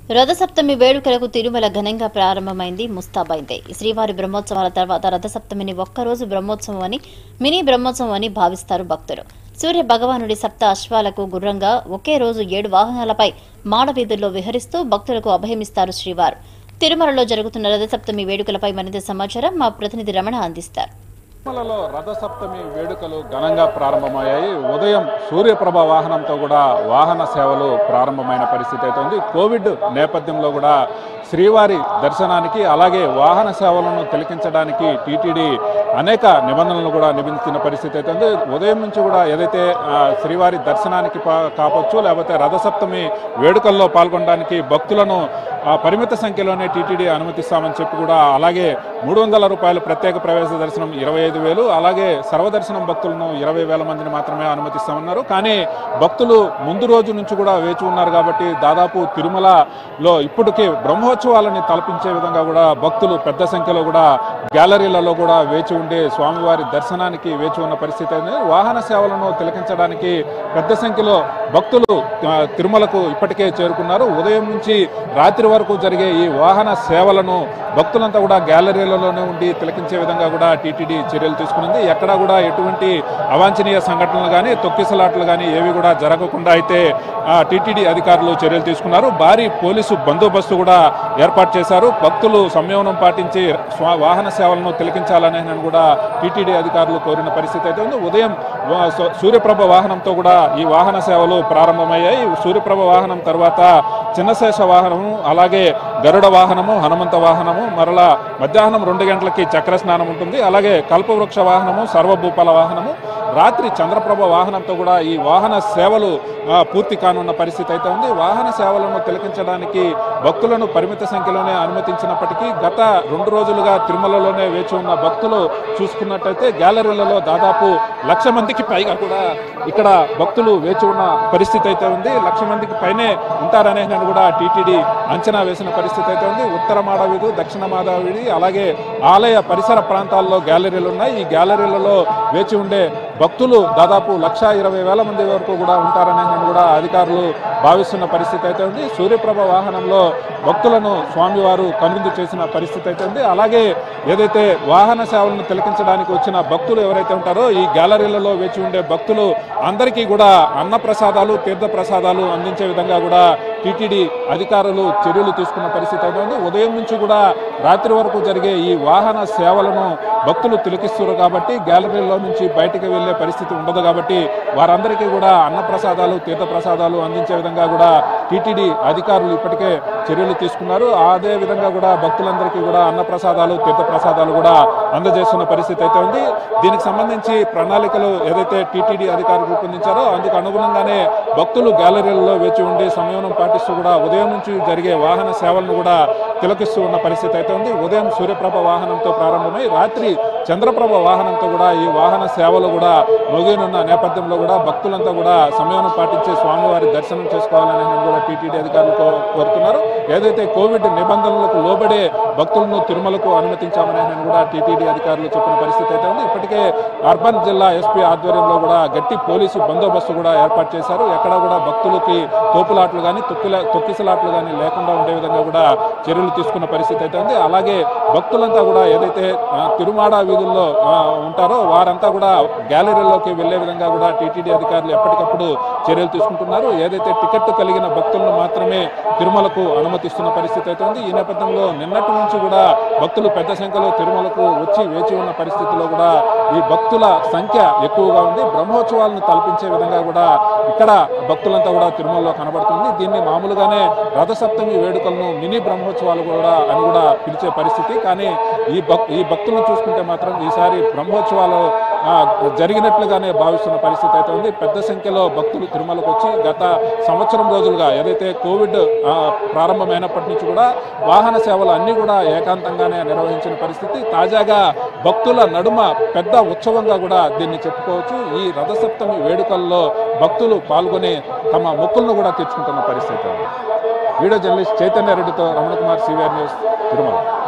రథసప్తమి వేడుకలకు తిరుమల ఘనంగా ప్రారంభమైంది ముస్తాబైంది శ్రీవారి బ్రహ్మోత్సవాల తర్వాత రథసప్తమిని ఒక్కరోజు బ్రహ్మోత్సవం అని మినీ బ్రహ్మోత్సవం అని భావిస్తారు భక్తులు సూర్య భగవానుడి సప్త అశ్వాలకు గుర్రంగా ఒకే రోజు ఏడు వాహనాలపై మాడవీధుల్లో విహరిస్తూ భక్తులకు అభయమిస్తారు శ్రీవారు తిరుమలలో జరుగుతున్న రథసప్తమి వేడుకలపై మరింత సమాచారం మా ప్రతినిధి రమణ అందిస్తారు తిరుమలలో రథసప్తమి వేడుకలు ఘనంగా ప్రారంభమయ్యాయి ఉదయం సూర్యప్రభ వాహనంతో కూడా వాహన సేవలు ప్రారంభమైన పరిస్థితి అయితే ఉంది కోవిడ్ నేపథ్యంలో కూడా శ్రీవారి దర్శనానికి అలాగే వాహన సేవలను తిలకించడానికి టీటీడీ అనేక నిబంధనలు కూడా నిబంధించిన పరిస్థితి అయితే ఉంది ఉదయం నుంచి కూడా ఏదైతే ఆ, శ్రీవారి దర్శనానికి పా- కావచ్చు లేకపోతే రథసప్తమి వేడుకల్లో పాల్గొనడానికి భక్తులను ఆ, పరిమిత సంఖ్యలోనే టీటీడీ అనుమతిస్తామని చెప్పి కూడా అలాగే మూడు వందల రూపాయలు ప్రత్యేక ప్రవేశ దర్శనం ఇరవై ఐదు వేలు అలాగే సర్వదర్శనం భక్తులను ఇరవై వేల మందిని మాత్రమే అనుమతిస్తామన్నారు కానీ భక్తులు ముందు రోజు నుంచి కూడా వేచి ఉన్నారు కాబట్టి దాదాపు తిరుమలలో ఇప్పటికే బ్రహ్మోత్సవాలని తలపించే విధంగా కూడా భక్తులు పెద్ద సంఖ్యలో కూడా గ్యాలరీలలో కూడా వేచి ఉండే స్వామివారి దర్శనానికి వేచి ఉన్న పరిస్థితి ఉంది వాహన సేవలను తిలకించడానికి పెద్ద సంఖ్యలో భక్తులు ఆ, తిరుమలకు ఇప్పటికే చేరుకున్నారు ఉదయం నుంచి రాత్రి వరకు జరిగే ఈ వాహన సేవలను భక్తులంతా కూడా గ్యాలరీలలోనే ఉండి తిలకించే విధంగా కూడా టీటీడీ చర్యలు తీసుకునింది ఎక్కడా కూడా ఎటువంటి అవాంఛనీయ సంఘటనలు కానీ తొక్కిసలాట్లు కానీ ఏవి కూడా జరగకుండా అయితే టీటీడీ అధికారులు చర్యలు తీసుకున్నారు భారీ పోలీసు బందోబస్తు కూడా ఏర్పాటు చేశారు భక్తులు సంయమనం పాటించి స్వా- వాహన సేవలను తిలకించాలని కూడా టీటీడీ అధికారులు కోరిన పరిస్థితి అయితే ఉంది ఉదయం వా- సూ- సూర్యప్రభ వాహనంతో కూడా ఈ వాహన సేవలు ప్రారంభమయ్యాయి సూర్యప్రభ వాహనం తర్వాత చిన్నశేష వాహనము అలాగే గరుడ వాహనము హనుమంత వాహనము మరలా మధ్యాహ్నం రెండు గంటలకి చక్ర స్నానం ఉంటుంది అలాగే కల్పవృక్ష వాహనము సర్వభూపాల వాహనము రాత్రి చంద్రప్రభ వాహనంతో కూడా ఈ వాహన సేవలు ఆ, పూర్తి కానున్న పరిస్థితి అయితే ఉంది వాహన సేవలను తిలకించడానికి భక్తులను పరిమిత సంఖ్యలోనే అనుమతించినప్పటికీ గత రెండు రోజులుగా తిరుమలలోనే వేచి ఉన్న భక్తులు చూసుకున్నట్టయితే గ్యాలరీలలో దాదాపు లక్ష మందికి పైగా కూడా ఇక్కడ భక్తులు వేచి ఉన్న పరిస్థితి అయితే ఉంది లక్ష మందికి పైనే ఉంటారనే కూడా టీటీడీ అంచనా వేసిన పరిస్థితి అయితే ఉంది ఉత్తర మాడవీధి దక్షిణ మాధవీధి అలాగే ఆలయ పరిసర ప్రాంతాల్లో గ్యాలరీలు ఉన్నాయి ఈ గ్యాలరీలలో వేచి ఉండే భక్తులు దాదాపు లక్ష ఇరవై వేల మంది వరకు కూడా ఉంటారనే కూడా అధికారులు భావిస్తున్న పరిస్థితి అయితే ఉంది సూర్యప్రభ వాహనంలో భక్తులను స్వామివారు కనువిందు చేసిన పరిస్థితి అయితే ఉంది అలాగే ఏదైతే వాహన సేవలను తిలకించడానికి వచ్చిన భక్తులు ఎవరైతే ఉంటారో ఈ గ్యాలరీలలో వేచి ఉండే భక్తులు అందరికీ కూడా అన్న ప్రసాదాలు తీర్థ ప్రసాదాలు అందించే విధంగా కూడా టీటీడీ అధికారులు చర్యలు తీసుకున్న పరిస్థితి అయితే ఉంది ఉదయం నుంచి కూడా రాత్రి వరకు జరిగే ఈ వాహన సేవలను భక్తులు తిలకిస్తున్నారు కాబట్టి గ్యాలరీలో నుంచి బయటకు వెళ్లే పరిస్థితి ఉండదు కాబట్టి వారందరికీ కూడా అన్న ప్రసాదాలు తీర్థ ప్రసాదాలు అందించే విధంగా కూడా టీటీడీ అధికారులు ఇప్పటికే చర్యలు తీసుకున్నారు అదే విధంగా కూడా భక్తులందరికీ కూడా అన్న ప్రసాదాలు తీర్థ ప్రసాదాలు కూడా అందజేస్తున్న పరిస్థితి అయితే ఉంది దీనికి సంబంధించి ప్రణాళికలు ఏదైతే టీటీడీ అధికారులు రూపొందించారో అందుకు అనుగుణంగానే భక్తులు గ్యాలరీలలో వేచి ఉండి సంయమనం పాటిస్తూ కూడా ఉదయం నుంచి జరిగే వాహన సేవలను కూడా తిలకిస్తూ ఉన్న పరిస్థితి అయితే ఉంది ఉదయం సూర్యప్రభ వాహనంతో ప్రారంభమై రాత్రి చంద్రప్రభ వాహనంతో కూడా ఈ వాహన సేవలు కూడా మొగినున్న నేపథ్యంలో కూడా భక్తులంతా కూడా సంయమనం పాటించి స్వామివారి దర్శనం చేసుకోవాలని కూడా టీటీడీ అధికారులు కో- కోరుతున్నారు ఏదైతే కోవిడ్ నిబంధనలకు లోబడే భక్తులను తిరుమలకు అనుమతించామని ఆయన కూడా టీటీడీ అధికారులు చెప్పిన పరిస్థితి అయితే ఉంది ఇప్పటికే అర్బన్ జిల్లా ఎస్పీ ఆధ్వర్యంలో కూడా గట్టి పోలీసు బందోబస్తు కూడా ఏర్పాటు చేశారు ఎక్కడ కూడా భక్తులకి తోపులాట్లు కానీ తొక్కిల తొక్కిసలాట్లు కానీ లేకుండా ఉండే విధంగా కూడా చర్యలు తీసుకున్న పరిస్థితి అయితే ఉంది అలాగే భక్తులంతా కూడా ఏదైతే ఆ, తిరుమాడ వీధుల్లో ఆ, ఉంటారో వారంతా కూడా గ్యాలరీలోకి వెళ్లే విధంగా కూడా టీటీడీ అధికారులు ఎప్పటికప్పుడు చర్యలు తీసుకుంటున్నారు ఏదైతే టికెట్ కలిగిన భక్తులను మాత్రమే తిరుమలకు అనుమతిస్తున్న పరిస్థితి అయితే ఉంది ఈ నేపథ్యంలో నిన్నటి నుంచి కూడా భక్తులు పెద్ద సంఖ్యలో తిరుమలకు వచ్చి వేచి ఉన్న పరిస్థితిలో కూడా ఈ భక్తుల సంఖ్య ఎక్కువగా ఉంది బ్రహ్మోత్సవాలను తలపించే విధంగా కూడా ఇక్కడ భక్తులంతా కూడా తిరుమలలో కనబడుతుంది దీన్ని మామూలుగానే రథసప్తమి వేడుకలను మినీ బ్రహ్మోత్సవాలు కూడా అని కూడా పిలిచే పరిస్థితి కానీ ఈ భక్ ఈ భక్తులను చూసుకుంటే మాత్రం ఈసారి బ్రహ్మోత్సవాలు ఆ, జరిగినట్లుగానే భావిస్తున్న పరిస్థితి అయితే ఉంది పెద్ద సంఖ్యలో భక్తులు తిరుమలకు వచ్చి గత సంవత్సరం రోజులుగా ఏదైతే కోవిడ్ ఆ, ప్రారంభమైనప్పటి నుంచి కూడా వాహన సేవలు అన్నీ కూడా ఏకాంతంగానే నిర్వహించిన పరిస్థితి తాజాగా భక్తుల నడుమ పెద్ద ఉత్సవంగా కూడా దీన్ని చెప్పుకోవచ్చు ఈ రథసప్తమి వేడుకల్లో భక్తులు పాల్గొని తమ మొక్కులను కూడా తీర్చుకుంటున్న పరిస్థితి ఉంది వీడియో జర్నలిస్ట్ చైతన్య రెడ్డితో రమణ కుమార్ సివిఆర్ న్యూస్ తిరుమల